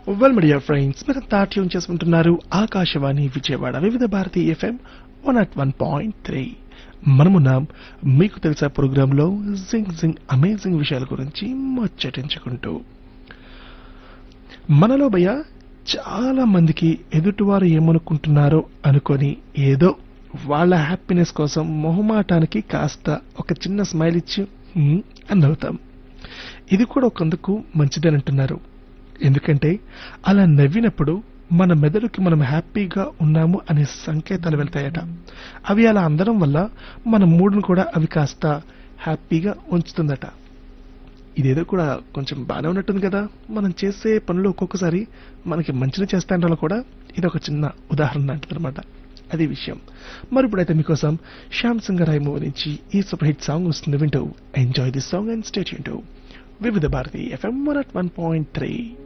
well media friends మీరంతా tune చేసుకుంటున్నారు Akashvani Vijayawada Vividh Bharati FM one at one point three మనమున్నాం మీకు తెలుసా ప్రోగ్రాంలో జింగ్ జింగ్ అమేజింగ్ విషయాల గురించి ముచ్చటించుకుంటూ మనలో భయ చాలా మందికి ఎదుటివారు ఏమనుకుంటున్నారో అనుకొని ఏదో వాళ్ళ హ్యాపీనెస్ కోసం మొహమాటానికి కాస్త ఒక చిన్న స్మైల్ ఇచ్చి "హ్మ్" అని నవ్వుతాం ఇది కూడా ఒకందుకు మంచిదని ఎందుకంటే అలా నవ్వినప్పుడు మన మెదడుకి మనం హ్యాపీగా ఉన్నాము అనే సంకేతాలు వెళ్తాయట అవి అలా అందడం వల్ల మన మూడ్ను కూడా అవి కాస్త హ్యాపీగా ఉంచుతుందట ఇదేదో కూడా కొంచెం బాగానే ఉన్నట్టుంది కదా మనం చేసే పనులు ఒక్కొక్కసారి మనకి మంచిని చేస్తాంటాలో కూడా ఇది ఒక చిన్న ఉదాహరణ లాంటిదన్నమాట అది విషయం మరి ఇప్పుడైతే మీకోసం శ్యామ్ సింగరాయ్ మూవీ నుంచి ఈ సూపర్ హిట్ సాంగ్ వస్తుంది వింటూ enjoy this song and stay Vividh Bharati FM one at one point three